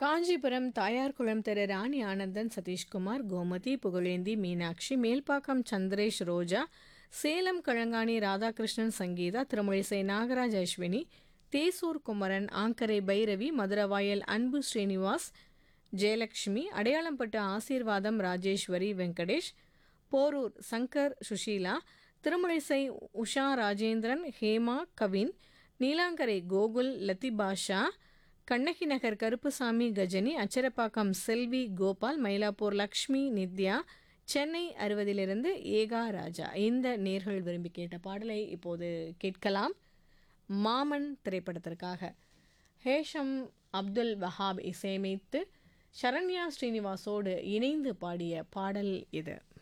காஞ்சிபுரம் தாயார்குளம் திரு ராணி ஆனந்தன் சதீஷ்குமார் கோமதி புகழேந்தி மீனாட்சி மேல்பாக்கம் சந்திரேஷ் ரோஜா சேலம் கழங்காணி ராதாகிருஷ்ணன் சங்கீதா திருமழிசை நாகராஜ் அஸ்வினி தேசூர் குமரன் ஆங்கரை பைரவி மதுரவாயல் அன்பு ஸ்ரீனிவாஸ் ஜெயலக்ஷ்மி அடையாளம்பட்டு ஆசீர்வாதம் ராஜேஸ்வரி வெங்கடேஷ் போரூர் சங்கர் சுஷீலா திருமழிசை உஷா ராஜேந்திரன் ஹேமா கவின் நீலாங்கரை கோகுல் லத்திபாஷா கண்ணகி நகர் கருப்புசாமி கஜனி அச்சரப்பாக்கம் செல்வி கோபால் மயிலாப்பூர் லக்ஷ்மி நித்யா சென்னை அறுபதிலிருந்து ஏகா ராஜா இந்த நேர்கள் விரும்பி கேட்ட பாடலை இப்போது கேட்கலாம் மாமன் திரைப்படத்திற்காக ஹேஷம் அப்துல் வஹாப் இசையமைத்து சரண்யா ஸ்ரீனிவாசோடு இணைந்து பாடிய பாடல் இது